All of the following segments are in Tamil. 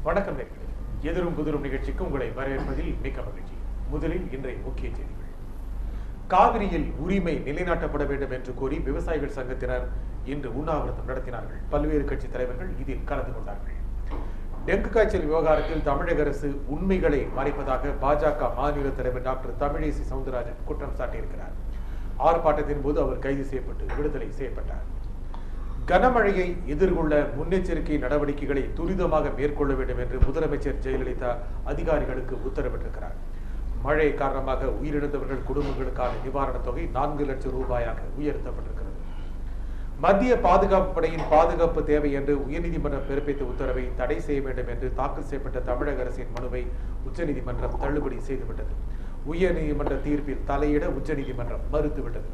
வணக்கம் நேர்களே எதிரும் புதிரும் நிகழ்ச்சிக்கு உங்களை வரவேற்பதில் மிக்க மகிழ்ச்சி முதலில் இன்றைய முக்கிய செய்திகள் காவிரியில் உரிமை நிலைநாட்டப்பட வேண்டும் என்று கோரி விவசாயிகள் சங்கத்தினர் இன்று உண்ணாவிரதம் நடத்தினார்கள் பல்வேறு கட்சி தலைவர்கள் இதில் கலந்து கொண்டார்கள் டெங்கு காய்ச்சல் விவகாரத்தில் தமிழக அரசு உண்மைகளை மறைப்பதாக பாஜக மாநில தலைவர் டாக்டர் தமிழிசை சவுந்தரராஜன் குற்றம் சாட்டியிருக்கிறார் ஆர்ப்பாட்டத்தின் போது அவர் கைது செய்யப்பட்டு விடுதலை செய்யப்பட்டார் கனமழையை எதிர்கொள்ள முன்னெச்சரிக்கை நடவடிக்கைகளை துரிதமாக மேற்கொள்ள வேண்டும் என்று முதலமைச்சர் ஜெயலலிதா அதிகாரிகளுக்கு உத்தரவிட்டிருக்கிறார் மழை காரணமாக உயிரிழந்தவர்கள் குடும்பங்களுக்கான நிவாரணத் தொகை நான்கு லட்சம் ரூபாயாக உயர்த்தப்பட்டிருக்கிறது மத்திய பாதுகாப்பு படையின் பாதுகாப்பு தேவை என்று உயர்நீதிமன்றம் பிறப்பித்த உத்தரவை தடை செய்ய வேண்டும் என்று தாக்கல் செய்யப்பட்ட தமிழக அரசின் மனுவை உச்சநீதிமன்றம் தள்ளுபடி செய்துவிட்டது உயர்நீதிமன்ற தீர்ப்பில் தலையிட உச்சநீதிமன்றம் மறுத்துவிட்டது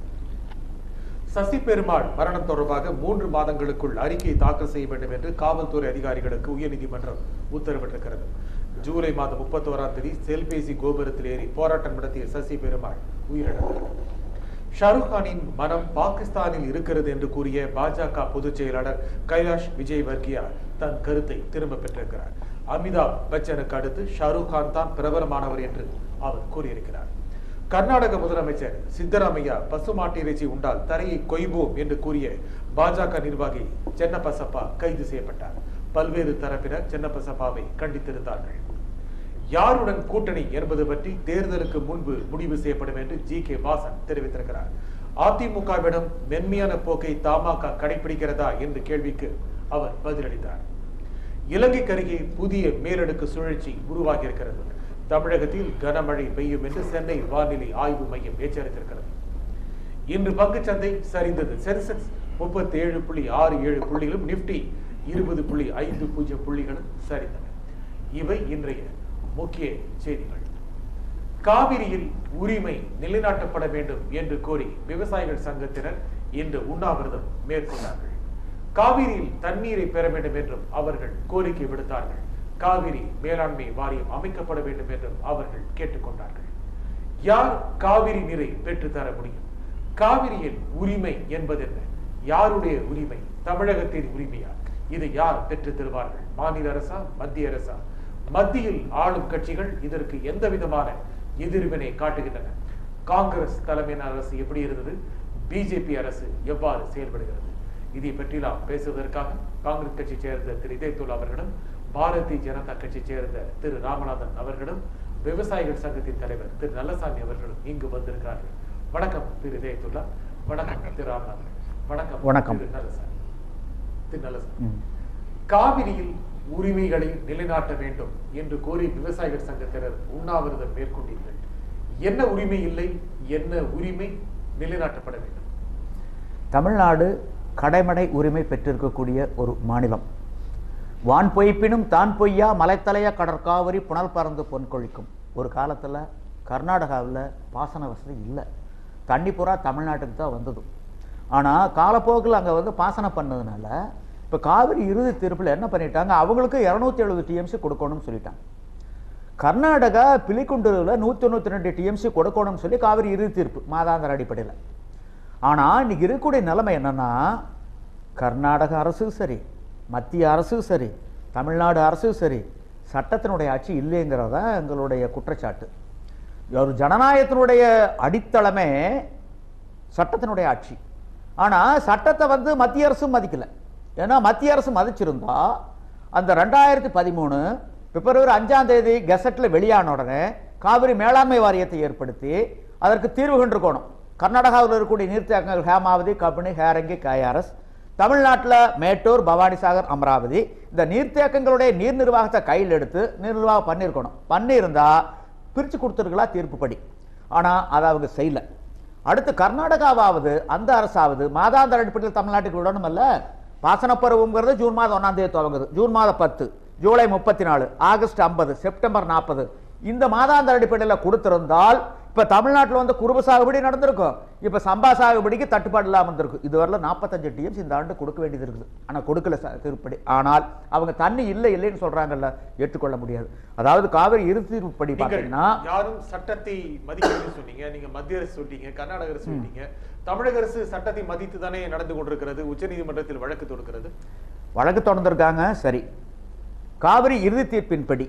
சசி பெருமாள் மரணம் தொடர்பாக மூன்று மாதங்களுக்குள் அறிக்கை தாக்கல் செய்ய வேண்டும் என்று காவல்துறை அதிகாரிகளுக்கு உயர்நீதிமன்றம் உத்தரவிட்டிருக்கிறது ஜூலை மாதம் முப்பத்தோராம் தேதி செல்பேசி கோபுரத்தில் ஏறி போராட்டம் நடத்திய சசி பெருமாள் உயிரிழந்தார் ஷாருக் கானின் மனம் பாகிஸ்தானில் இருக்கிறது என்று கூறிய பாஜக பொதுச் செயலாளர் கைலாஷ் விஜய் வர்கியா தன் கருத்தை திரும்ப பெற்றிருக்கிறார் அமிதாப் பச்சனுக்கு அடுத்து ஷாருக் கான் தான் பிரபலமானவர் என்று அவர் கூறியிருக்கிறார் கர்நாடக முதலமைச்சர் சித்தராமையா பசுமாட்டு இறைச்சி உண்டால் தரையை கொய்வோம் என்று கூறிய பாஜக நிர்வாகி சென்னபசப்பா கைது செய்யப்பட்டார் பல்வேறு தரப்பினர் சென்னபசப்பாவை கண்டித்திருந்தார்கள் யாருடன் கூட்டணி என்பது பற்றி தேர்தலுக்கு முன்பு முடிவு செய்யப்படும் என்று ஜி கே வாசன் தெரிவித்திருக்கிறார் அதிமுகவிடம் மென்மையான போக்கை தமாக கடைபிடிக்கிறதா என்ற கேள்விக்கு அவர் பதிலளித்தார் இலங்கைக்கு அருகே புதிய மேலடுக்கு சுழற்சி உருவாகி இருக்கிறது தமிழகத்தில் கனமழை பெய்யும் என்று சென்னை வானிலை ஆய்வு மையம் எச்சரித்திருக்கிறது இன்று பங்குச்சந்தை சரிந்தது சென்செக்ஸ் முப்பத்தி ஏழு புள்ளி ஆறு ஏழு புள்ளிகளும் நிப்டி இருபது புள்ளி ஐந்து பூஜ்ஜியம் புள்ளிகளும் சரிந்தன இவை இன்றைய முக்கிய செய்திகள் காவிரியில் உரிமை நிலைநாட்டப்பட வேண்டும் என்று கோரி விவசாயிகள் சங்கத்தினர் இன்று உண்ணாவிரதம் மேற்கொண்டார்கள் காவிரியில் தண்ணீரை பெற வேண்டும் என்றும் அவர்கள் கோரிக்கை விடுத்தார்கள் காவிரி மேலாண்மை வாரியம் அமைக்கப்பட வேண்டும் என்றும் அவர்கள் கேட்டுக்கொண்டார்கள் யார் காவிரி நீரை பெற்றுத்தர முடியும் காவிரியின் உரிமை என்பது என்ன யாருடைய உரிமை தமிழகத்தின் உரிமையா இதை யார் பெற்றுத் தருவார்கள் மாநில அரசா மத்திய அரசா மத்தியில் ஆளும் கட்சிகள் இதற்கு எந்த விதமான எதிர்வினை காட்டுகின்றன காங்கிரஸ் தலைமையிலான அரசு எப்படி இருந்தது பிஜேபி அரசு எவ்வாறு செயல்படுகிறது இதை பற்றிலாம் பேசுவதற்காக காங்கிரஸ் கட்சி சேர்ந்த திரு இதயத்துல் அவர்களும் பாரதிய ஜனதா கட்சி சேர்ந்த திரு ராமநாதன் அவர்களும் விவசாயிகள் சங்கத்தின் தலைவர் திரு நல்லசாமி அவர்களும் இங்கு வந்திருக்கிறார்கள் வணக்கம் திரு இதயத்துல்லா வணக்கம் திரு ராமநாதன் வணக்கம் வணக்கம். திரு நல்லசாமி திரு நல்லசாமி ம். காவிரியில் உரிமைகளை நிலைநாட்ட வேண்டும் என்று கோரி விவசாயிகள் சங்கத்தினர் உண்ணாவிரதம் மேற்கொண்டீர்கள் என்ன உரிமை இல்லை என்ன உரிமை நிலைநாட்டப்பட வேண்டும் தமிழ்நாடு கடைமடை உரிமை பெற்றிருக்கக்கூடிய ஒரு மாநிலம் வான் பொய்ப்பினும் தான் பொய்யா மலைத்தலைய கடற்காவிரி புனல் பறந்து பொன் கொழிக்கும் ஒரு காலத்தில் கர்நாடகாவில் பாசன வசதி இல்லை தண்ணி பூரா தமிழ்நாட்டுக்கு தான் வந்தது ஆனால் காலப்போக்கில் அங்கே வந்து பாசனம் பண்ணதுனால இப்போ காவிரி இறுதி தீர்ப்பில் என்ன பண்ணிட்டாங்க அவங்களுக்கு இரநூத்தி எழுபது டிஎம்சி கொடுக்கணும்னு சொல்லிட்டாங்க கர்நாடகா பிலிக்குண்டூரில் நூற்றி தொண்ணூற்றி ரெண்டு டிஎம்சி கொடுக்கணும்னு சொல்லி காவிரி இறுதி தீர்ப்பு மாதாந்திர அடிப்படையில் ஆனால் இன்னைக்கு இருக்கக்கூடிய நிலைமை என்னன்னா கர்நாடக அரசும் சரி மத்திய அரசும் சரி தமிழ்நாடு அரசும் சரி சட்டத்தினுடைய ஆட்சி இல்லைங்கிறது தான் எங்களுடைய குற்றச்சாட்டு ஒரு ஜனநாயகத்தினுடைய அடித்தளமே சட்டத்தினுடைய ஆட்சி ஆனால் சட்டத்தை வந்து மத்திய அரசும் மதிக்கல ஏன்னா மத்திய அரசு மதிச்சிருந்தா அந்த ரெண்டாயிரத்தி பதிமூணு பிப்ரவரி அஞ்சாம் தேதி கெசட்டில் வெளியான உடனே காவிரி மேலாண்மை வாரியத்தை ஏற்படுத்தி அதற்கு தீர்வு கண்டிருக்கணும் கர்நாடகாவில் இருக்கக்கூடிய நீர்த்தேக்கங்கள் ஹேமாவதி கபினி ஹேரங்கி கேஆர்எஸ் தமிழ்நாட்டில் மேட்டூர் பவானிசாகர் அமராவதி இந்த நீர்த்தேக்கங்களுடைய நீர் நிர்வாகத்தை கையில் எடுத்து நீர் நிர்வாகம் பண்ணியிருக்கணும் பண்ணியிருந்தா பிரித்து கொடுத்துருக்கலாம் தீர்ப்புப்படி ஆனால் அதை அவங்க செய்யல அடுத்து கர்நாடகாவாவது அந்த அரசாவது மாதாந்திர அடிப்படையில் தமிழ்நாட்டுக்கு விடணும் அல்ல பாசனப்பருவங்கிறது ஜூன் மாதம் ஒன்றாம் தேதி துவங்குது ஜூன் மாதம் பத்து ஜூலை முப்பத்தி நாலு ஆகஸ்ட் ஐம்பது செப்டம்பர் நாற்பது இந்த மாதாந்திர அடிப்படையில் கொடுத்திருந்தால் இப்ப தமிழ்நாட்டில் வந்து குறும்பு சாகுபடி நடந்திருக்கும் இப்ப சம்பா சாகுபடிக்கு தட்டுப்பாடு இல்லாமல் இருந்திருக்கும் இதுவரையில நாற்பத்தஞ்சு டிஎம்ஸ் இந்த ஆண்டு கொடுக்க வேண்டியது இருக்குது ஆனா கொடுக்கல ச- திருப்படி ஆனால் அவங்க தண்ணி இல்லை இல்லைன்னு சொல்றாங்கல்ல ஏற்றுக்கொள்ள முடியாது அதாவது காவிரி இறுதிப்படி நீங்கள் பார்த்தீங்கன்னா யாரும் சட்டத்தை மதிக்கணும்னு சொன்னீங்க நீங்க மத்திய அரசு சொல்லிட்டீங்க கர்நாடக அரசு சொல்லிட்டீங்க தமிழக அரசு சட்டத்தை மதித்து தானே நடந்து கொண்டிருக்கிறது உச்சநீதிமன்றத்தில் வழக்கு தொடுக்கிறது வழக்கு தொடர்ந்திருக்காங்க சரி காவிரி இறுதி தீர்ப்பின்படி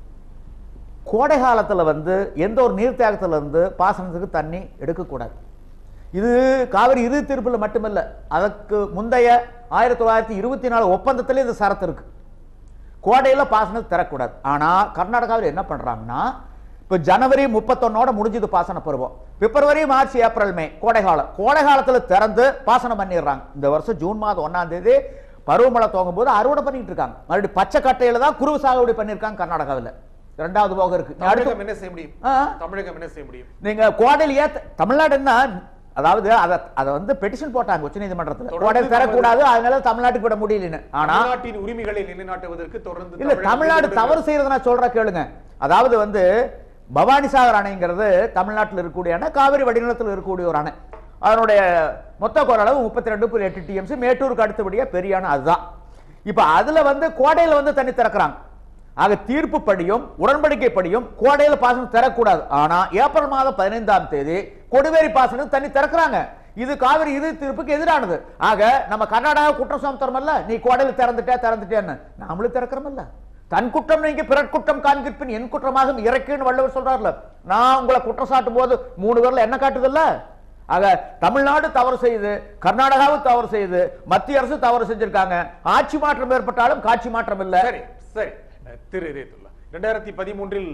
கோடை காலத்துல வந்து எந்த ஒரு நீர்த்தேக்கத்துல இருந்து பாசனத்துக்கு தண்ணி எடுக்கக்கூடாது இது காவிரி இறுதி தீர்ப்பில் மட்டுமல்ல அதற்கு முந்தைய ஆயிரத்தி தொள்ளாயிரத்தி இருபத்தி நாலு ஒப்பந்தத்திலே இந்த சரத்து இருக்கு கோடையில பாசனம் தரக்கூடாது ஆனா கர்நாடகாவில் என்ன பண்றாங்கன்னா இப்ப ஜனவரி முப்பத்தொன்னோட முடிஞ்சது பாசன பருவம் பிப்ரவரி மார்ச் ஏப்ரல் மே கோடை காலம் கோடை காலத்துல திறந்து பாசனம் பண்ணிடுறாங்க இந்த வருஷம் ஜூன் மாதம் ஒன்னாம் தேதி பருவமழை துவங்கும் போது அறுவடை பண்ணிட்டு இருக்காங்க மறுபடியும் பச்சை கட்டையில தான் குருவு சாகுபடி பண்ணிருக்காங்க கர்நாடகாவில் ரெண்டாவது போக இருக்கு அடுத்து தமிழகம் என்ன செய்ய முடியும் ஆ. தமிழகம் என்ன செய்ய முடியும் நீங்க கோடையில் ஏத்த தமிழ்நாடு என்ன அதாவது அதை அதை வந்து பெட்டிஷன் போட்டாங்க உச்சநீதிமன்றத்தில் தொடர்ந்து கோடை தரக்கூடாது அதனால தமிழ்நாட்டுக்கு விட முடியலன்னு ஆனா தமிழ்நாட்டின் உரிமைகளை நிலைநாட்டுவதற்கு தொடர்ந்து இல்ல தமிழகம் தமிழ்நாடு ஈடுபட்டு தவறு செய்யறத நான் சொல்றேன் கேளுங்க அதாவது வந்து பவானிசாகர் அணைங்கிறது தமிழ்நாட்டில் இருக்கக்கூடிய அணை காவிரி வடிநிலத்தில் இருக்கக்கூடிய ஒரு அணை அதனுடைய மொத்த கொள்ளளவு முப்பத்தி ரெண்டு புள்ளி எட்டு டிஎம்சி மேட்டூருக்கு அடுத்தபடியா பெரிய அணை அதுதான் இப்ப அதுல வந்து கோடையில வந்து தண்ணி திறக்கிறாங்க ஆக தீர்ப்புப்படியும் உடன்படிக்கைப்படியும் கோடையில பாசனம் தரக்கூடாது ஆனா ஏப்ரல் மாதம் பதினைந்தாம் தேதி கொடிவேரி பாசனம் தண்ணி திறக்கிறாங்க இது காவிரி இறுதி தீர்ப்புக்கு எதிரானது ஆக நம்ம கர்நாடகா குற்றம் சுமத்துறோம்ல நீ கோடையில திறந்துட்டே திறந்துட்டேன்னு நாமளும் திறக்கிறோம்ல தன் குற்றம் நீங்க பிறர் குற்றம் காண்கிற்பின் என் குற்றமாக இறக்குன்னு வள்ளுவர் சொல்றாருல நான் உங்களை குற்றம் சாட்டும் போது மூணு பேர்ல என்ன காட்டுதல்ல ஆக தமிழ்நாடு தவறு செய்து கர்நாடகாவும் தவறு செய்து மத்திய அரசு தவறு செஞ்சிருக்காங்க ஆட்சி மாற்றம் ஏற்பட்டாலும் காட்சி மாற்றம் இல்ல சரி சரி அஹ், திரு ரேத்துல்லா ரெண்டாயிரத்தி பதிமூன்றில்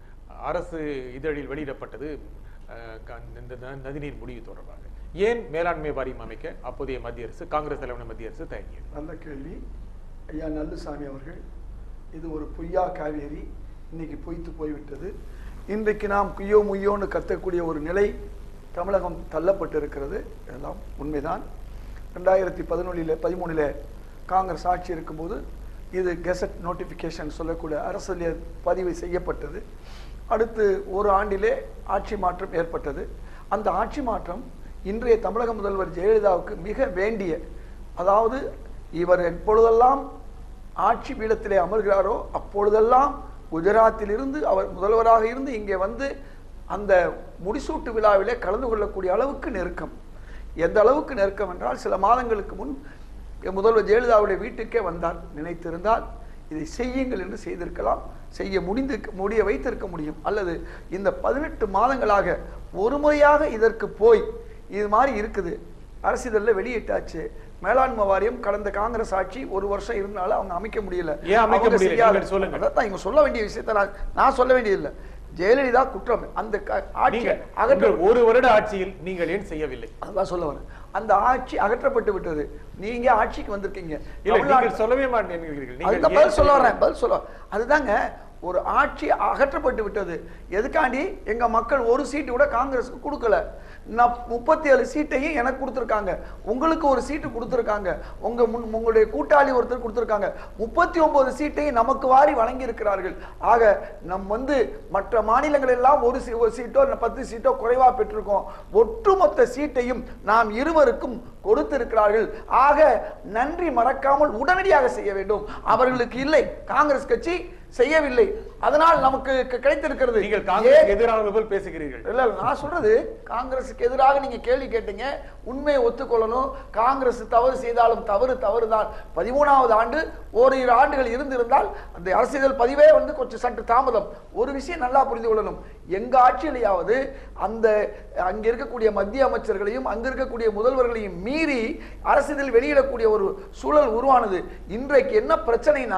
அரசு இதழில் வெளியிடப்பட்டது அஹ், க- இந்த ந- நதிநீர் முடிவு தொடர்பாக ஏன் மேலாண்மை வாரியம் அமைக்க அப்போதைய மத்திய அரசு காங்கிரஸ் தலைவன மத்திய அரசு தயங்கியது நல்ல கேள்வி ஐயா நல்லுசாமி அவர்கள் இது ஒரு பொய்யா காவேரி இன்னைக்கு பொய்த்து போய்விட்டது இன்றைக்கு நாம் குய்யோ முய்யோன்னு கத்தக்கூடிய ஒரு நிலை தமிழகம் தள்ளப்பட்டு இருக்கிறது எல்லாம் உண்மைதான் ரெண்டாயிரத்தி பதினொன்றில் பதிமூணில் காங்கிரஸ் ஆட்சி இருக்கும்போது இது கெசட் நோட்டிஃபிகேஷன் சொல்லக்கூடிய அரசியல் பதிவு செய்யப்பட்டது அடுத்து ஒரு ஆண்டிலே ஆட்சி மாற்றம் ஏற்பட்டது அந்த ஆட்சி மாற்றம் இன்றைய தமிழக முதல்வர் ஜெயலலிதாவுக்கு மிக வேண்டிய அதாவது இவர் எப்பொழுதெல்லாம் ஆட்சி பீடத்திலே அமர்கிறாரோ அப்பொழுதெல்லாம் குஜராத்திலிருந்து அவர் முதல்வராக இருந்து இங்கே வந்து அந்த முடிசூட்டு விழாவிலே கலந்து கொள்ளக்கூடிய அளவுக்கு நெருக்கம் எந்த அளவுக்கு நெருக்கம் என்றால் சில மாதங்களுக்கு முன் முதல்வர் ஜெயலலிதாவுடைய வீட்டுக்கே வந்தார் நினைத்திருந்தால் இதை செய்யுங்கள் என்று செய்திருக்கலாம் செய்ய முடிந்து முடிய வைத்திருக்க முடியும் அல்லது இந்த பதினெட்டு மாதங்களாக ஒரு முறையாக இதற்கு போய் இது மாதிரி இருக்குது அரசிதழில் வெளியிட்டாச்சு மேலாண்மை வாரியம் கடந்த காங்கிரஸ் ஆட்சி ஒரு வருஷம் இருந்தாலும் அவங்க அமைக்க முடியல ஏன் அமைக்க அவங்க முடியல? செய்யாத- நீங்கள் சொல்லுங்க. அதான் இவங்க சொல்ல வேண்டிய விஷயத்தை நான் நான் சொல்ல வேண்டியதில்லை ஜெயலலிதா குற்றம் அந்த க- ஆட்சி நீங்க அகற்ற உங்கள் ஒரு வருட ஆட்சியில் நீங்கள் ஏன் செய்யவில்லை அதான் சொல்ல வரேன் அந்த ஆட்சி அகற்றப்பட்டு விட்டது நீங்க ஆட்சிக்கு வந்திருக்கீங்க இல்லை தமிழ்நாடு- நீங்கள் சொல்லவே மாட்டேங்கிறீர்கள் நீங்கள் அதுக்கு ஏன் பதில் சொல்ல செய்யவில்லை? வரேன் பதில் சொல்ல அதுதாங்க ஒரு ஆட்சி அகற்றப்பட்டு விட்டது எதுக்காண்டி எங்க மக்கள் ஒரு சீட்டு கூட காங்கிரஸுக்கு கொடுக்கல நான் முப்பத்தி ஏழு சீட்டையும் எனக்கு கொடுத்துருக்காங்க உங்களுக்கு ஒரு சீட்டு கொடுத்துருக்காங்க உங்க முன் உங்களுடைய கூட்டாளி ஒருத்தர் கொடுத்துருக்காங்க முப்பத்தி ஒன்பது சீட்டையும் நமக்கு வாரி வழங்கி இருக்கிறார்கள் ஆக நம் வந்து மற்ற மாநிலங்கள் எல்லாம் ஒரு சீ- ஒரு சீட்டோ இல்ல பத்து சீட்டோ குறைவா பெற்றிருக்கோம் ஒட்டுமொத்த சீட்டையும் நாம் இருவருக்கும் கொடுத்திருக்கிறார்கள் ஆக நன்றி மறக்காமல் உடனடியாக செய்ய வேண்டும் அவர்களுக்கு இல்லை காங்கிரஸ் கட்சி செய்யவில்லை அதனால் நமக்கு க- கிடைத்திருக்கிறது நீங்கள் ஏன் காங்கிரஸ் எதிரானது போல் பேசுகிறீர்கள் இல்ல இல்ல, நான் சொல்றது காங்கிரசுக்கு எதிராக நீங்க கேள்வி கேட்டீங்க உண்மையை ஒத்துக்கொள்ளணும் காங்கிரஸ் தவறு செய்தாலும் தவறு தவறுதான் பதிமூணாவது ஆண்டு ஓரிரு ஆண்டுகள் இருந்திருந்தால் அந்த அரசியல் பதிவே வந்து கொஞ்சம் சற்று தாமதம் ஒரு விஷயம் நல்லா புரிந்து கொள்ளணும் எங்க ஆட்சியிலேயாவது அந்த அங்க இருக்கக்கூடிய மத்திய அமைச்சர்களையும் அங்க இருக்கக்கூடிய முதல்வர்களையும் மீறி அரசியல் வெளியிடக்கூடிய ஒரு சூழல் உருவானது இன்றைக்கு என்ன பிரச்சனைனா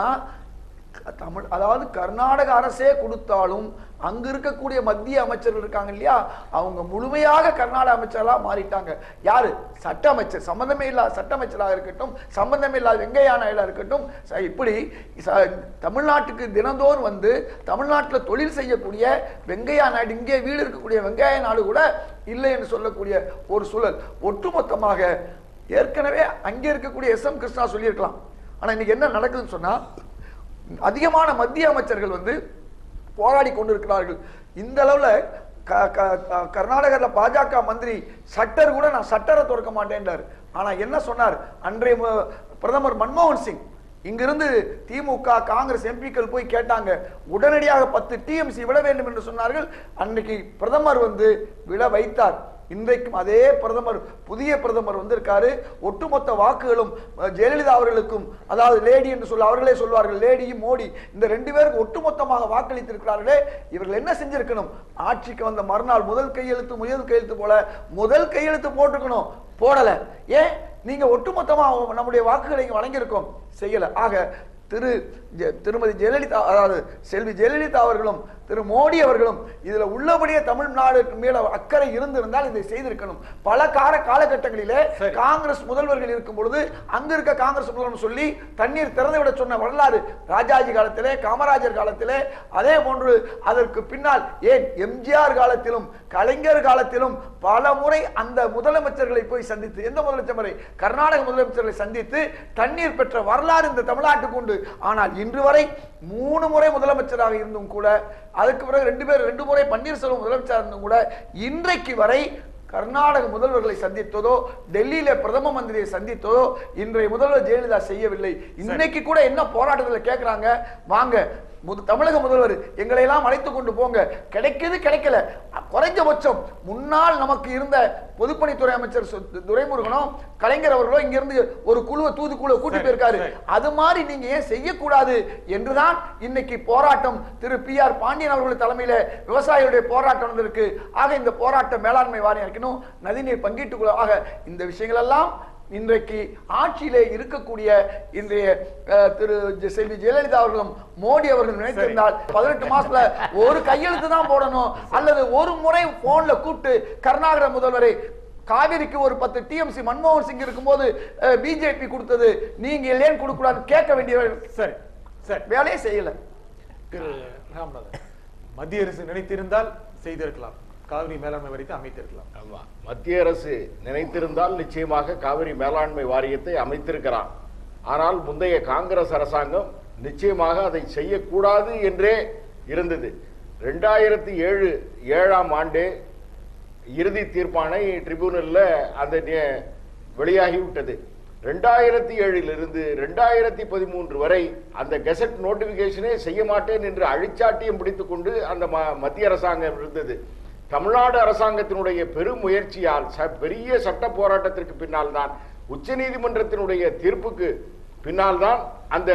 தமிழ் அதாவது கர்நாடக அரசே கொடுத்தாலும் அங்க இருக்கக்கூடிய மத்திய அமைச்சர்கள் இருக்காங்க இல்லையா அவங்க முழுமையாக கர்நாடக அமைச்சர்களா மாறிட்டாங்க யாரு சட்ட அமைச்சர் சம்பந்தமே இல்லாத சட்ட அமைச்சராக இருக்கட்டும் சம்பந்தமே இல்லாத வெங்கையா நாயுடா இருக்கட்டும் ச- இப்படி ச- தமிழ்நாட்டுக்கு தினந்தோறும் வந்து தமிழ்நாட்டில் தொழில் செய்யக்கூடிய வெங்கையா நாயுடு இங்கே வீடு இருக்கக்கூடிய வெங்கையா நாயுடு கூட இல்லை என்று சொல்லக்கூடிய ஒரு சூழல் ஒட்டுமொத்தமாக ஏற்கனவே அங்கே இருக்கக்கூடிய எஸ் எம் கிருஷ்ணா சொல்லியிருக்கலாம் ஆனா இன்னைக்கு என்ன நடக்குதுன்னு சொன்னா அதிகமான மத்திய அமைச்சர்கள் வந்து போராடி கொண்டிருக்கிறார்கள் இந்த அளவுல க- க- க- கர்நாடகத்துல பாஜக மந்திரி சட்டர் கூட நான் சட்டரை திறக்க மாட்டேன்றார் ஆனா என்ன சொன்னார் அன்றைய மு- பிரதமர் மன்மோகன் சிங் இங்கிருந்து திமுக காங்கிரஸ் எம்பிக்கள் போய் கேட்டாங்க உடனடியாக பத்து டிஎம்சி விட வேண்டும் என்று சொன்னார்கள் அன்னைக்கு பிரதமர் வந்து விட வைத்தார் இன்றைக்கும் அதே பிரதமர் புதிய பிரதமர் வந்திருக்காரு ஒட்டுமொத்த வாக்குகளும் அஹ், ஜெயலலிதா அவர்களுக்கும் அதாவது லேடி என்று சொல்ல அவர்களே சொல்வார்கள் லேடியும் மோடி இந்த ரெண்டு பேருக்கு ஒட்டுமொத்தமாக வாக்களித்திருக்கிறார்களே இவர்கள் என்ன செஞ்சிருக்கணும் ஆட்சிக்கு வந்த மறுநாள் முதல் கையெழுத்து முதல் கையெழுத்து போல முதல் கையெழுத்து போட்டுக்கணும் போடல ஏன் நீங்க ஒட்டுமொத்தமா நம்முடைய வாக்குகளை இங்க வழங்கியிருக்கோம் செய்யல ஆக திரு ஜெ- திருமதி ஜெயலலிதா அதாவது செல்வி ஜெயலலிதா அவர்களும் திரு மோடி அவர்களும் இதுல உள்ளபடியே தமிழ்நாடு மேல அக்கறை இருந்திருந்தால் இதை செய்திருக்கணும் பல கால காலகட்டங்களிலே சரி. காங்கிரஸ் முதல்வர்கள் இருக்கும் பொழுது அங்க இருக்க காங்கிரஸ் முதல்வர் சொல்லி தண்ணீர் திறந்து விட சொன்ன வரலாறு ராஜாஜி காலத்திலே காமராஜர் காலத்திலே அதே போன்று அதற்கு பின்னால் ஏன் எம்ஜிஆர் காலத்திலும் கலைஞர் காலத்திலும் பல முறை அந்த முதலமைச்சர்களை போய் சந்தித்து எந்த முதலமைச்சர் முறை கர்நாடக முதலமைச்சர்களை சந்தித்து தண்ணீர் பெற்ற வரலாறு இந்த தமிழ்நாட்டுக்கு உண்டு ஆனால் இன்று வரை மூணு முறை முதலமைச்சராக இருந்தும் கூட அதுக்கு பிறகு ரெண்டு பேர் ரெண்டு முறை பன்னீர்செல்வம் முதலமைச்சராக இருந்தும் கூட இன்றைக்கு வரை கர்நாடக முதல்வர்களை சந்தித்ததோ டெல்லியில பிரதம மந்திரியை சந்தித்ததோ இன்றைய முதல்வர் ஜெயலலிதா செய்யவில்லை இன்னைக்கு கூட என்ன போராட்டத்துல கேக்குறாங்க வாங்க முத- தமிழக முதல்வர் எங்களை எல்லாம் அழைத்து கொண்டு போங்க கிடைக்குது கிடைக்கல குறைஞ்சபட்சம் முன்னால் நமக்கு இருந்த பொதுப்பணித்துறை அமைச்சர் சு- துரைமுருகனும் கலைஞர் அவர்களோ இங்க இருந்து ஒரு குழுவை தூதுக்குழு கூட்டி சரி, போயிருக்காரு சரி. அது மாதிரி நீங்க ஏன் செய்யக்கூடாது என்றுதான் இன்னைக்கு போராட்டம் திரு பி ஆர் பாண்டியன் அவர்கள் தலைமையில விவசாயிகளுடைய போராட்டம் வந்திருக்கு ஆக இந்த போராட்ட மேலாண்மை வாரியம் இருக்கணும் நதிநீர் பங்கீட்டுக்குழு ஆக இந்த விஷயங்கள் எல்லாம் இன்றைக்கு ஆட்சியிலே இருக்கக்கூடிய இன்றைய அஹ், திரு ஜெ- செல்வி ஜெயலலிதா அவர்களும் மோடி அவர்களும் நினைத்திருந்தால் பதினெட்டு மாசத்துல ஒரு கையெழுத்து தான் போடணும் அல்லது ஒரு முறை போன்ல கூப்பிட்டு கர்நாடக முதல்வரை காவிரிக்கு ஒரு பத்து டிஎம்சி மன்மோகன் சிங் இருக்கும்போது பிஜேபி கொடுத்தது நீங்க ஏன் கொடுக்க கூடாதுன்னு கேட்க வேண்டிய சரி சரி வேலையே செய்யல திரு ராமநாதன் மத்திய அரசு நினைத்திருந்தால் செய்திருக்கலாம் காவிரி மேலாண்மை வரைத்து அமைத்திருக்கலாம் ஆமா மத்திய அரசு நினைத்திருந்தால் நிச்சயமாக காவிரி மேலாண்மை வாரியத்தை அமைத்திருக்கிறான் ஆனால் முந்தைய காங்கிரஸ் அரசாங்கம் நிச்சயமாக அதை செய்யக்கூடாது என்றே இருந்தது ரெண்டாயிரத்தி ஏழு ஏழாம் ஆண்டு இறுதி தீர்ப்பானை ட்ரிபியூனல்ல அந்த நே- வெளியாகிவிட்டது ரெண்டாயிரத்தி ஏழிலிருந்து ரெண்டாயிரத்தி பதிமூன்று வரை அந்த கெசட் நோட்டிபிகேஷனே செய்ய மாட்டேன் என்று அழிச்சாட்டியம் பிடித்துக் கொண்டு அந்த ம- மத்திய அரசாங்கம் இருந்தது தமிழ்நாடு அரசாங்கத்தினுடைய பெரும் முயற்சியால் ச- பெரிய சட்ட போராட்டத்திற்கு பின்னால் தான் உச்சநீதிமன்றத்தினுடைய தீர்ப்புக்கு பின்னால் தான் அந்த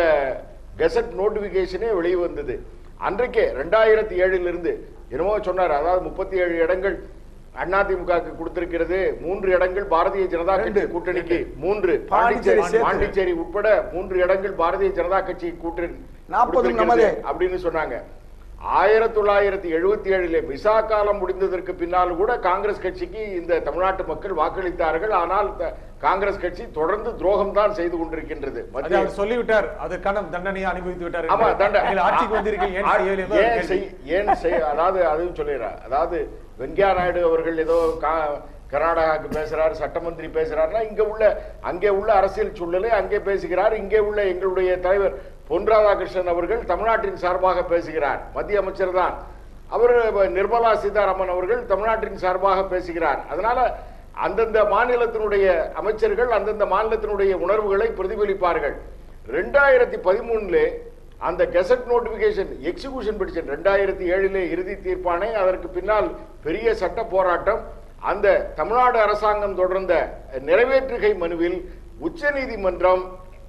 கெசட் நோட்டிபிகேஷனே வெளிவந்தது அன்றைக்கே ரெண்டாயிரத்தி ஏழிலிருந்து என்னமோ சொன்னார் அதாவது முப்பத்தி ஏழு இடங்கள் அதிமுகவுக்கு கொடுத்திருக்கிறது மூன்று இடங்கள் பாரதிய ஜனதா கட்சி ரெண்டு. கூட்டணிக்கு மூன்று பாண்டிச்சேரி பாண்டிச்சேரி சேர்த்து. பாண்டிச்சேரி உட்பட மூன்று இடங்கள் பாரதிய ஜனதா கட்சி கூட்டணி நாற்பதும் கொடுத்திருக்கிறது நமதே. அப்படின்னு சொன்னாங்க ஆயிரத்தி தொள்ளாயிரத்தி எழுபத்தி ஏழிலே விசா காலம் முடிந்ததற்கு பின்னால் கூட காங்கிரஸ் கட்சிக்கு இந்த தமிழ்நாட்டு மக்கள் வாக்களித்தார்கள் ஆனால் த- காங்கிரஸ் கட்சி தொடர்ந்து துரோகம் தான் செய்து கொண்டிருக்கின்றது அதை மத்திய அவர் சொல்லிவிட்டார் அதற்கான தண்டனையை அனுபவித்து விட்டார் ஆமா என்று. தண்டை நீங்கள் ஆட்சிக்கு வந்தீர்கள் ஏன் ஆ- செய்யவில்லை என்பது ஏன் ஒரு செய் கேள்வி. ஏன் செய் அதாவது அதுவும் சொல்லிடுறேன் அதாவது வெங்கையா நாயுடு அவர்கள் ஏதோ கா- கர்நாடகாவுக்கு பேசுறாரு சட்டமந்திரி பேசுறாருன்னா இங்க உள்ள அங்கே உள்ள அரசியல் சூழலை அங்கே பேசுகிறார் இங்கே உள்ள எங்களுடைய தலைவர் பொன் ராதாகிருஷ்ணன் அவர்கள் தமிழ்நாட்டின் சார்பாக பேசுகிறார் மத்திய அமைச்சர் தான் அவர் நிர்மலா சீதாராமன் அவர்கள் தமிழ்நாட்டின் சார்பாக பேசுகிறார் அதனால அந்தந்த மாநிலத்தினுடைய அமைச்சர்கள் அந்தந்த மாநிலத்தினுடைய உணர்வுகளை பிரதிபலிப்பார்கள் ரெண்டாயிரத்தி பதிமூணுல அந்த கெசட் நோட்டிபிகேஷன் எக்ஸிகியூஷன் பிடிச்சன் ரெண்டாயிரத்தி ஏழிலே இறுதி தீர்ப்பானே அதற்கு பின்னால் பெரிய சட்ட போராட்டம் அந்த தமிழ்நாடு அரசாங்கம் தொடர்ந்த நிறைவேற்றுகை மனுவில் உச்சநீதிமன்றம்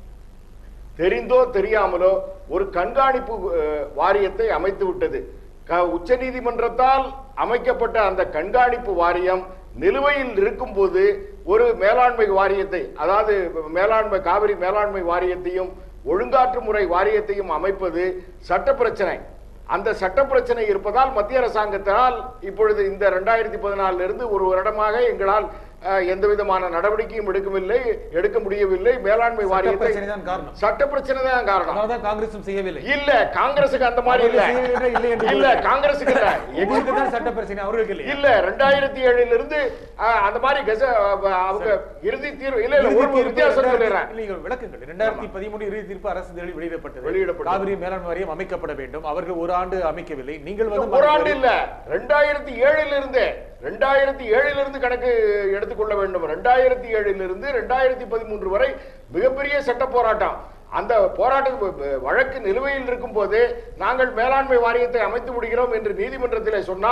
தெரிந்தோ தெரியாமலோ ஒரு கண்காணிப்பு அஹ், வாரியத்தை அமைத்து விட்டது க- உச்சநீதிமன்றத்தால் அமைக்கப்பட்ட அந்த கண்காணிப்பு வாரியம் நிலுவையில் இருக்கும்போது ஒரு மேலாண்மை வாரியத்தை அதாவது மேலாண்மை காவிரி மேலாண்மை வாரியத்தையும் ஒழுங்காற்று முறை வாரியத்தையும் அமைப்பது சட்ட பிரச்சனை அந்த சட்ட பிரச்சனை இருப்பதால் மத்திய அரசாங்கத்தினால் இப்பொழுது இந்த ரெண்டாயிரத்தி பதினாலிருந்து இருந்து ஒரு வருடமாக எங்களால் அஹ், எந்த விதமான நடவடிக்கையும் எடுக்கவில்லை எடுக்க முடியவில்லை மேலாண்மை வாரியத்தை பிரச்சனை தான் காரணம். சட்ட பிரச்சனை தான் காரணம் அதனாலதான் காங்கிரஸும் செய்யவில்லை இல்ல காங்கிரஸுக்கு அந்த மாதிரி இல்ல அவர்கள் செய்யவில்லை இல்லை என்று இல்ல கூறுகிறார். காங்கிரஸுக்கு இல்ல உங்களுக்கு தான் சட்ட பிரச்சனை அவர்களுக்கு இல்லையா? இல்ல ரெண்டாயிரத்தி ஏழுல இருந்து அஹ், அந்த மாதிரி கெச அஹ், அவங்க இறுதி தீர்வு இல்ல இல்ல இறுதி ஒரு தீர்ப்பு வித்தியாசம் இரண்டாயிரத்தி- சொல்லிடுறேன் நீங்கள் விளக்குங்கள் இரண்டாயிரத்தி பதிமூணு இறுதி தீர்ப்பு அரசு இதழில் வெளியிடப்பட்டது வெளியிடப்பட்டது. காவிரி மேலாண்மை வாரியம் அமைக்கப்பட வேண்டும் அவர்கள் ஒரு ஆண்டு அமைக்கவில்லை நீங்கள் வந்து ஒரு ஆண்டு இல்ல ரெண்டாயிரத்தி ஏழுல இருந்து ரெண்டாயிரத்தி ஏழுல இருந்து கணக்கு எடுத்துக்கொள்ள வேண்டும் ரெண்டாயிரத்தி ஏழுல இருந்து ரெண்டாயிரத்தி பதிமூன்று வரை மிகப்பெரிய சட்ட போராட்டம் அந்த போராட்ட வழக்கு நிலுவையில் இருக்கும் போது நாங்கள் மேலாண்மை வாரியத்தை அமைத்து விடுகிறோம் என்று நீதிமன்றத்திலே சொன்னால்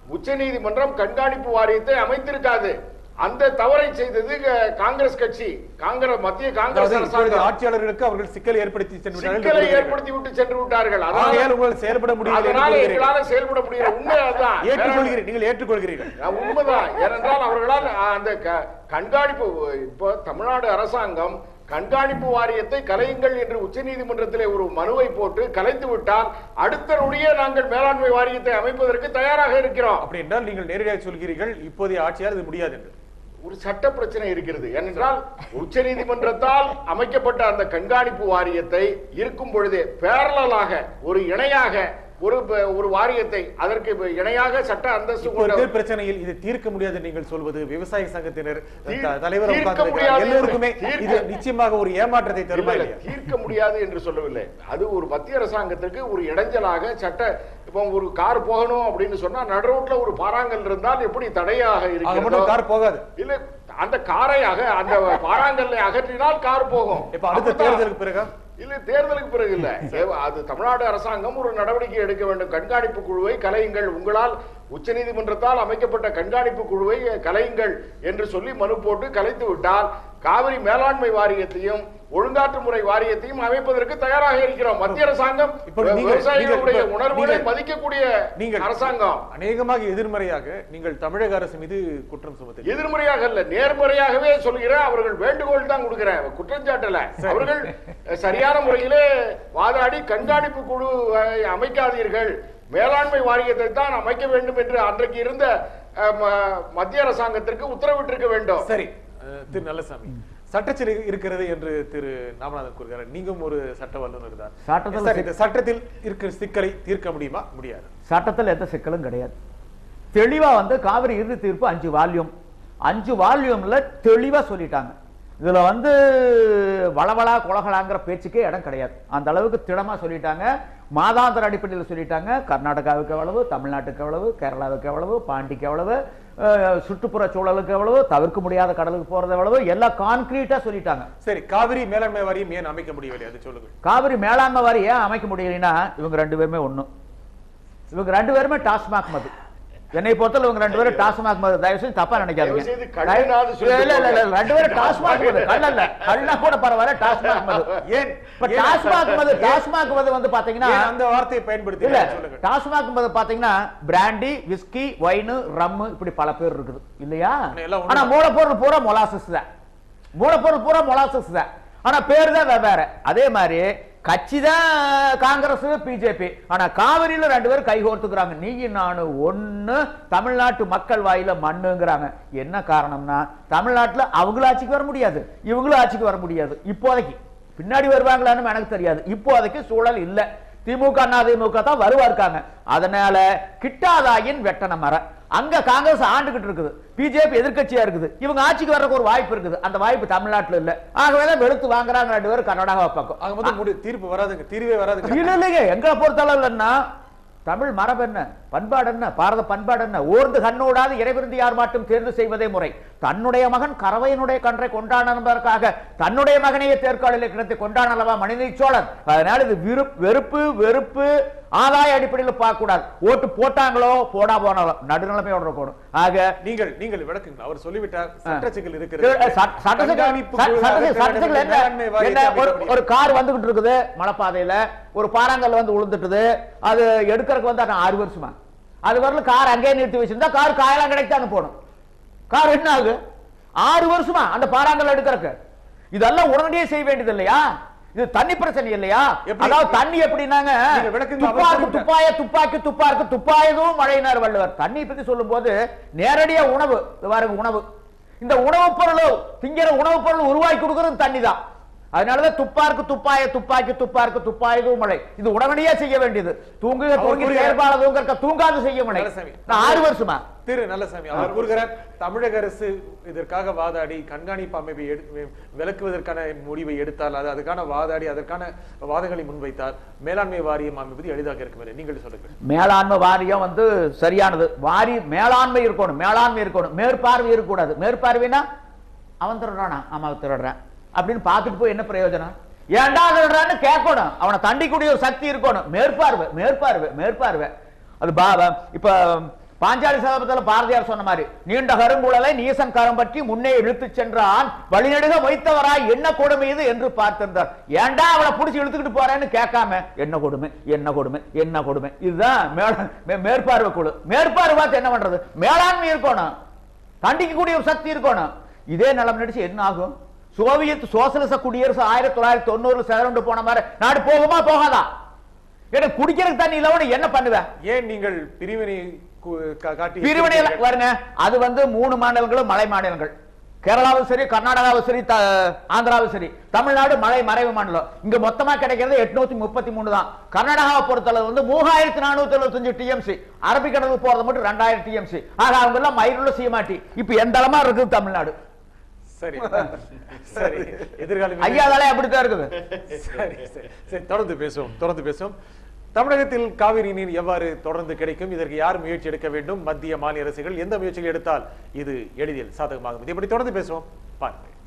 உச்சநீதிமன்றம் கண்காணிப்பு வாரியத்தை அமைத்திருக்காது அந்த தவறை செய்தது க- காங்கிரஸ் கட்சி காங்கிரஸ் மத்திய காங்கிரஸ் அதாவது இப்பொழுது அரசாங்கம் ஆட்சியாளர்களுக்கு அவர்கள் சிக்கலை ஏற்படுத்தி சென்று விட்டார்கள் சிக்கலை என்று ஏற்படுத்தி விட்டு சென்று விட்டார்கள் ஆகையால் அதனால உங்களால் செயல்பட முடியவில்லை என்று அதனால கூறுகிறீர்கள். எங்களால செயல்பட முடியல உண்மை அதுதான் ஏற்றுக்கொள்கிறீர்கள் நீங்கள் ஏற்றுக்கொள்கிறீர்கள் நான் உண்மைதான் ஏனென்றால் அவர்களால் அந்த க- கண்காணிப்பு இப்போ தமிழ்நாடு அரசாங்கம் கண்காணிப்பு வாரியத்தை கலையுங்கள் என்று உச்சநீதிமன்றத்திலே ஒரு மனுவை போட்டு கலைத்து விட்டால் அடுத்த நொடியே நாங்கள் மேலாண்மை வாரியத்தை அமைப்பதற்கு தயாராக இருக்கிறோம் அப்படி என்றால் நீங்கள் நேரடியாக சொல்கிறீர்கள் இப்போதைய ஆட்சியார் இது முடியாது என்று ஒரு சட்ட பிரச்சனை இருக்கிறது ஏனென்றால் உச்சநீதிமன்றத்தால் அமைக்கப்பட்ட அந்த கண்காணிப்பு வாரியத்தை இருக்கும் பொழுதே பேரலாக ஒரு இணையாக ஒரு ப- ஒரு வாரியத்தை அதற்கு இணையாக சட்ட அந்தஸ்து இப்போ கொண்ட இருக்கிற பிரச்சனையில் இதை தீர்க்க முடியாது நீங்கள் சொல்வது விவசாய சங்கத்தினர் தீர்- த- தலைவர் தீர்க்க உட்கார்ந்திருக்கிறார். முடியாது. எல்லோருக்குமே தீர்க்க- இது நிச்சயமாக ஒரு ஏமாற்றத்தை தருமா இல்ல, இல்ல, இல்லையா தீர்க்க முடியாது என்று சொல்லவில்லை அது ஒரு மத்திய அரசாங்கத்திற்கு ஒரு இடைஞ்சலாக சட்ட இப்போ ஒரு கார் போகணும் அப்படின்னு சொன்னா நடு ரோட்ல ஒரு பாறாங்கல் இருந்தால் எப்படி தடையாக ஆக இருக்கிறதோ மட்டும் கார் போகாது இல்ல அந்த காரை அக அந்த பாறாங்கல்லை அகற்றினால் கார் போகும் இப்ப அடுத்த அப்படித்தான். தேர்தலுக்கு பிறகு இல்ல தேர்தலுக்கு பிறகு இல்ல தேவ- அது தமிழ்நாடு அரசாங்கம் ஒரு நடவடிக்கை எடுக்க வேண்டும் கண்காணிப்பு குழுவை கலையுங்கள் உங்களால் உச்சநீதிமன்றத்தால் அமைக்கப்பட்ட கண்காணிப்பு குழுவை கலையுங்கள் என்று சொல்லி மனு போட்டு கலைத்து விட்டால் காவிரி மேலாண்மை வாரியத்தையும் ஒழுங்காற்று முறை வாரியத்தையும் அமைப்பதற்கு தயாராக இருக்கிறோம் மத்திய அரசாங்கம் இப்ப நீங்கள்- விவசாயிகளுடைய நீங்கள் இப்ப- உணர்வுகளை நீங்கள்- மதிக்கக்கூடிய நீங்கள் அரசாங்கம் அநேகமாக எதிர்மறையாக நீங்கள் தமிழக அரசு மீது குற்றம் சுமத்துகிறீர்கள் எதிர்மறையாக அல்ல நேர்மறையாகவே சொல்கிறேன் அவர்கள் வேண்டுகோள் தான் கொடுக்கிறேன் குற்றச்சாட்டல அவர்கள் அஹ், சரியான முறையிலே வாதாடி கண்காணிப்பு குழு அஹ், அமைக்காதீர்கள் மேலாண்மை வாரியத்தை தான் அமைக்க வேண்டும் என்று அன்றைக்கு இருந்த அஹ், ம- மத்திய அரசாங்கத்திற்கு உத்தரவிட்டிருக்க வேண்டும் சரி அஹ், திரு நல்லசாமி சட்டத்தில் இருக்கிறது என்று திரு ராமநாதன் கூறுகிறார் நீங்களும் ஒரு சட்ட வல்லுநர் தான் சட்டத்தில் சார், இந்த சட்டத்தில் இருக்கிற சிக்கலை தீர்க்க முடியுமா முடியாது சட்டத்தில் எந்த சிக்கலும் கிடையாது தெளிவா வந்து காவிரி இறுதி தீர்ப்பு அஞ்சு வால்யூம் அஞ்சு வால்யூம்ல தெளிவா சொல்லிட்டாங்க இதுல வந்து வளவளா குலகலாங்கிற பேச்சுக்கே இடம் கிடையாது அந்த அளவுக்கு திடமா சொல்லிட்டாங்க மாதாந்திர அடிப்படையில் சொல்லிட்டாங்க கர்நாடகாவுக்கு எவ்வளவு தமிழ்நாட்டுக்கு எவ்வளவு கேரளாவுக்கு எவ்வளவு பாண்டிக்கு எவ்வளவு அஹ், சுற்றுப்புற சூழலுக்கு எவ்வளவு தவிர்க்க முடியாத கடலுக்கு போறது எவ்வளவு எல்லாம் கான்கிரீட்டா சொல்லிட்டாங்க சரி காவிரி மேலாண்மை வாரியம் ஏன் அமைக்க முடியவில்லை அது சொல்லுங்கள் காவிரி மேலாண்மை வாரி ஏன் அமைக்க முடியலைன்னா இவங்க ரெண்டு பேருமே ஒண்ணு இவங்க ரெண்டு பேருமே டாஸ்மாக் மது என்னை பொறுத்தல இவங்க ரெண்டு பேரும் டாஸ்மாக் மது தயவு செஞ்சு தப்பா நினைக்காதீங்க தயவு செய்து கள்ளுனாவது இல்ல இல்ல இல்ல, இல்ல ரெண்டு பேரும் டாஸ்மாக் மது கள்ள இல்ல கள்ளா கூட பரவாயில்ல டாஸ்மாக் மது ஏன் இப்ப ஏன் டாஸ்மாக் மது டாஸ்மாக் மது வந்து பாத்தீங்கன்னா ஏன் அந்த வார்த்தையை பயன்படுத்தி இல்ல சொல்லுங்க டாஸ்மாக் மது பாத்தீங்கன்னா பிராண்டி விஸ்கி ஒயின் ரம்மு இப்படி பல பேர் இருக்குது இல்லையா எல்லாம் ஒண்ணுதான். ஆனா மூலப்பொருள் பூரா மொலாசஸ் தான் மூலப்பொருள் பூரா மொலாசஸ் தான் ஆனா பேர் தான் வெவ்வேறு அதே மாதிரி கட்சி தான் காங்கிரஸ் பிஜேபி ஆனா காவிரியில ரெண்டு பேரும் கைகோர்த்துக்கிறாங்க நீயும் நானு ஒண்ணு தமிழ்நாட்டு மக்கள் வாயில மண்ணுங்கிறாங்க என்ன காரணம்னா தமிழ்நாட்டுல அவங்களும் ஆட்சிக்கு வர முடியாது இவங்களும் ஆட்சிக்கு வர முடியாது இப்போதைக்கு பின்னாடி வருவாங்களான்னு எனக்கு தெரியாது இப்போதைக்கு சூழல் இல்ல திமுக அதிமுக தான் வருவாருக்காங்க அதனால கிட்டாதாயின் வெட்டன மரம் அங்க காங்கிரஸ் ஆண்டுகிட்டு இருக்குது பிஜேபி எதிர்க்கட்சியா இருக்குது இவங்க ஆட்சிக்கு வர்றதுக்கு ஒரு வாய்ப்பு இருக்குது அந்த வாய்ப்பு தமிழ்நாட்டுல இல்ல ஆகவே தான் வெளுத்து வாங்குறாங்க ரெண்டு பேரும் கர்நாடகா பக்கம் அங்க வந்து முடி- தீர்ப்பு வராதுங்க தீர்வே வராதுங்க இல்ல இல்லைங்க எங்களை பொறுத்தளவுலன்னா தமிழ் மரபு என்ன பண்பாடு என்ன பாரத பண்பாடு என்ன ஓர்ந்து கண்ணோடாது இறைவிருந்து யார் மாட்டும் தேர்ந்து செய்வதே முறை தன்னுடைய மகன் கறவையினுடைய கன்றை கொண்டாட என்பதற்காக தன்னுடைய மகனையே தேர்காலில் கிடத்தி கொண்டாடலவா மனித சோழன் அதனால இது விருப் வெறுப்பு வெறுப்பு ஆதாய அடிப்படையில் பார்க்க கூடாது ஓட்டு போட்டாங்களோ போடா போனாலோ நடுநிலைமையோட இருக்கணும் ஆக நீங்கள் நீங்கள் விளக்குங்க அவர் சொல்லிவிட்டார் சட்ட சிக்கல் சட்ட- இருக்கிறது சட்ட- கண்காணிப்பு சட்ட- குழு சட்ட- அமைக்க சட்ட சிக்கல் வேண்டும் என்ன? மேலாண்மை வாரியத்தை என்ன அமைக்க ஒரு முடியாது. ஒரு கார் வந்துகிட்டு இருக்குது மலைப்பாதையில ஒரு பாறாங்கல் வந்து விழுந்துட்டுது அது எடுக்கறதுக்கு வந்து அதான் ஆறு வருஷமா அது வரல கார் அங்கேயே நிறுத்தி வச்சிருந்தா கார் காயெல்லாம் கிடைக்காம போகணும் கார் என்ன ஆகும் ஆறு வருஷமா அந்த பாறாங்கல் எடுக்கறதுக்கு இதெல்லாம் உடனடியே செய்ய வேண்டியது இல்லையா இது தண்ணி பிரச்சனை இல்லையா எப்படி? அதாவது தண்ணி எப்படின்னாங்க நீங்க விளக்குங்க, அவர் துப்பாக்கு சொல்லிட்டார். துப்பாய துப்பாக்கி துப்பாக்கு துப்பாயதும் மழையினார் வள்ளுவர் தண்ணி பத்தி சொல்லும்போது நேரடியா உணவு இது பாருங்க உணவு இந்த உணவுப் பொருள் திங்கிற உணவுப் பொருள் உருவாக்கி கொடுக்கறது தண்ணி தான் அதனாலதான் துப்பாருக்கு துப்பாய துப்பாக்கி துப்பாருக்கு துப்பாயதும் மழை இது உடனடியா செய்ய வேண்டியது தூங்குக அவர் தூங்கி கூறுகிறார். செயல்பாடு தூங்க தூங்காது செய்ய மழை நல்லசாமி. நான் ஆறு வருஷமா திரு நல்லசாமி அவர் கூறுகிறார் தமிழக அரசு இதற்காக வாதாடி கண்காணிப்பு அமைப்பை எடு- விலக்குவதற்கான முடிவை எடுத்தால் அது அதுக்கான வாதாடி அதற்கான வாதங்களை முன்வைத்தால் மேலாண்மை வாரியம் அமைப்பது எளிதாக இருக்கும் என்று நீங்கள் சொல்லுங்கள் மேலாண்மை வாரியம் வந்து சரியானது வாரி மேலாண்மை இருக்கணும் மேலாண்மை இருக்கணும் மேற்பார்வை இருக்கக்கூடாது மேற்பார்வைனா அவன் திருடுறானா ஆமா திருடுறான் அப்படின்னு பார்த்துட்டு போய் என்ன பிரயோஜனம் ஏன்டா திருடுறான்னு கேட்கணும் அவனை தண்டிக்கூடிய ஒரு சக்தி இருக்கணும் மேற்பார்வை மேற்பார்வை மேற்பார்வை அது பா இப்ப பாஞ்சாலி சதபத்தில் பாரதியார் சொன்ன மாதிரி நீண்ட கருங்குழலை நீசன் கரம் பற்றி முன்னே இழுத்துச் சென்றான் வழிநெடுக மொய்த்தவராய் என்ன கொடுமை இது என்று பார்த்திருந்தார் ஏன்டா அவளை புடிச்சு இழுத்துக்கிட்டு போறேன்னு கேட்காம என்ன கொடுமை என்ன கொடுமை என்ன கொடுமை இதுதான் மேல- மே- மேற்பார்வை குழு மேற்பார்வை பார்த்து என்ன பண்றது மேலாண்மை இருக்கணும் கண்டிக்கக்கூடிய ஒரு சக்தி இருக்கணும் இதே நிலம் நடிச்சு என்ன ஆகும் சோவியத் சோசலிச குடியரசு ஆயிரத்தி தொள்ளாயிரத்தி தொண்ணூறுல சிதறண்டு போன மாதிரி நாடு போகுமா போகாதா எனக்கு குடிக்கிறதுக்கு தண்ணி இல்லாம என்ன பண்ணுவேன் ஏன் நீங்கள் பிரிவினை கு- கா- காட்டி பிரிவினை எல்லாம் பாருங்க அது வந்து மூணு மாநிலங்களும் மலை மாநிலங்கள் கேரளாவும் சரி கர்நாடகாவும் சரி த- ஆந்திராவும் சரி தமிழ்நாடு மலை மறைவு மாநிலம் இங்க மொத்தமா கிடைக்கிறது எட்நூத்தி முப்பத்தி மூணு தான் கர்நாடகாவை பொறுத்தளவு வந்து மூவாயிரத்தி நானூத்தி எழுபத்தஞ்சு டிஎம்சி அரபிக்கடலுக்கு போறது மட்டும் ரெண்டாயிரம் டிஎம்சி ஆக அவங்க எல்லாம் மயிலுள்ள சீமாட்டி இப்ப எந்த அளமா இருக்குது தமிழ்நாடு சரி சரி எதிர்காலம் ஐயாதாலே அப்படித்தான் இருக்குது சரி சரி சரி தொடர்ந்து பேசுவோம் தொடர்ந்து பேசுவோம் தமிழகத்தில் காவிரி நீர் எவ்வாறு தொடர்ந்து கிடைக்கும் இதற்கு யார் முயற்சி எடுக்க வேண்டும் மத்திய மாநில அரசுகள் எந்த முயற்சிகள் எடுத்தால் இது எளிதில் சாதகமாகும் இதை பற்றி தொடர்ந்து பேசுவோம் பாருங்கள்